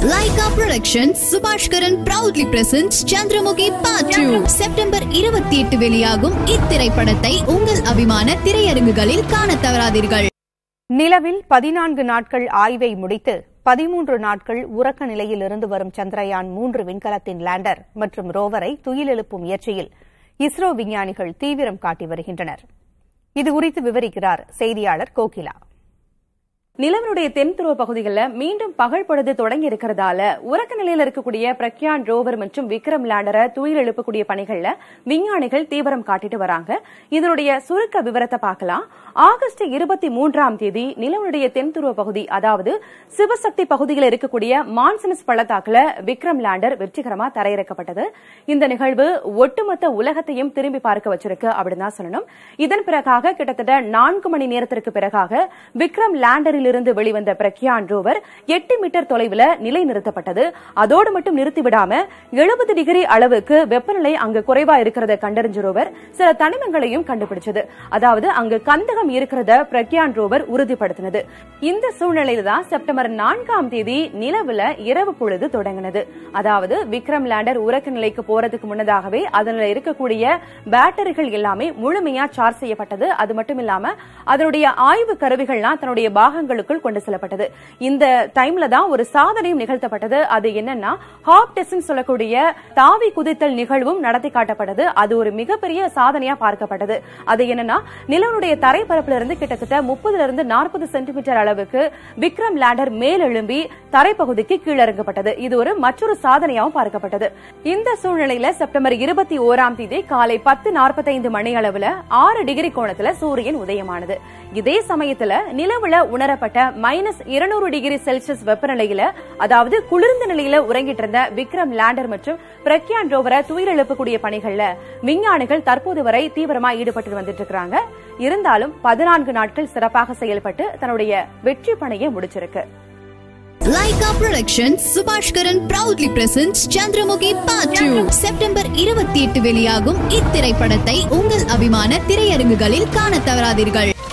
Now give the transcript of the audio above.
Lyca productions Subaskaran proudly presents Chandramukhi part two September இருபத்தி எட்டு வெளியாகும் இத்திரைப்படத்தை உங்கள் அபிமான திரையரங்குகளில் காணத் தவறாதீர்கள் நிலவில் பதினான்கு நாட்கள் ஆய்வை முடித்து பதிமூன்று நாட்கள் உறக்க நிலையில் இருந்து வரும் சந்திரயான் மூன்று விண்கலத்தின் லேண்டர் மற்றும் ரோவரை துயிலெழுப்பும் முயற்சியில் இஸ்ரோ விஞ்ஞானிகள் தீவிரம் காட்டி வருகின்றனர் இதுகுறித்து விவரிக்கிறார் செய்தியாளர் கோகிலா நிலவனுடைய தென் துருவ பகுதிகளில் மீண்டும் பகல் பொழுது தொடங்கி இருக்கிறதால உறக்க நிலையில் இருக்கக்கூடிய பிரக்யான் ரோவர் மற்றும் விக்ரம் லேண்டரை துயில் எழுப்பக்கூடிய பணிகள்ல விஞ்ஞானிகள் தீவிரம் காட்டிட்டு வராங்க இதனுடைய சுருக்க விவரத்தை பார்க்கலாம் ஆகஸ்ட் இருபத்தி மூன்றாம் தேதி நிலவனுடைய தென் துருவ பகுதி அதாவது சிவசக்தி பகுதியில் இருக்கக்கூடிய மான்சனஸ் பள்ளத்தாக்குல விக்ரம் லேண்டர் வெற்றிகரமா தரையிறக்கப்பட்டது இந்த நிகழ்வு ஒட்டுமொத்த உலகத்தையும் திரும்பி பார்க்க வச்சிருக்கு அப்படின்னு தான் சொல்லணும் இதன் பிறகாக கிட்டத்தட்ட நான்கு மணி நேரத்திற்கு பிறகாக விக்ரம் லேண்டரில் இருந்து வெளிவந்த பிரக்யான் ரோவர் எட்டு மீட்டர் தொலைவில் நிலைநிறுத்தப்பட்டது அதோடு மட்டும் நிறுத்திவிடாம எழுபது டிகிரி அளவுக்கு வெப்பநிலை அங்கு குறைவா இருக்கிறத கண்டறிஞ்ச ரோவர் சில தனிமங்களையும் கண்டுபிடிச்சது அதாவது அங்கு கந்தகம் இருக்கிறத பிரக்யான் ரோவர் உறுதிப்படுத்தினது இந்த சூழ்நிலையில தான் செப்டம்பர் நான்காம் தேதி நிலவுல இரவு பொழுது தொடங்கினது அதாவது விக்ரம் லேண்டர் உறக்க நிலைக்கு போறதுக்கு முன்னதாகவே அதுல இருக்கக்கூடிய பேட்டரிகள் எல்லாமே முழுமையா சார்ஜ் செய்யப்பட்டது அது மட்டும் இல்லாம அதனுடைய ஆய்வு கருவிகள்லாம் தன்னுடைய பாகங்களுக்குள் கொண்டு செல்லப்பட்டது இந்த டைம்ல தான் ஒரு சாதனையும் நிகழ்த்தப்பட்டது அது என்னன்னா ஹாப் டெஸ்ட் சொல்லக்கூடிய தாவி குதித்தல் நிகழ்வும் நடத்தி காட்டப்பட்டது அது ஒரு மிகப்பெரிய சாதனையா பார்க்கப்பட்டது அது என்னன்னா நிலவனுடைய தரைப்பரப்புல இருந்து கிட்டத்தட்ட முப்பதுல இருந்து நாற்பது சென்டிமீட்டர் அளவுக்கு விக்ரம் லேண்டர் மேலெழும்பி தரைப்பகுதிக்கு கீழிறங்கப்பட்டது இது ஒரு மற்றொரு சாதனையாகவும் பார்க்கப்பட்டது இந்த சூழ்நிலையில செப்டம்பர் இருபத்தி ஓராம் தேதி காலை பத்து நாற்பத்தைந்து மணி அளவுல ஆறு டிகிரி கோணத்துல சூரியன் உதயமானது இதே சமயத்துல நிலவுல உணரப்பட்ட மைனஸ் இருநூறு டிகிரி செல்சியஸ் வெப்பநிலையில அதாவது குளிர்ந்த நிலையில உறங்கிட்டு இருந்த விக்ரம் லேண்டர் மற்றும் பிரக்யான் ரோவரை துயிரெழுப்பக்கூடிய பணிகள்ல விஞ்ஞானிகள் தற்போது வரை தீவிரமா ஈடுபட்டு வந்துட்டு இருக்காங்க இருந்தாலும் பதினான்கு நாட்கள் சிறப்பாக செயல்பட்டு தன்னுடைய வெற்றி பணியை முடிச்சிருக்கு Lyca productions Subaskaran proudly presents Chandramukhi part two September இருபத்தி எட்டு வெளியாகும் இத்திரைப்படத்தை உங்கள் அபிமான திரையரங்குகளில் காணத் தவறாதீர்கள்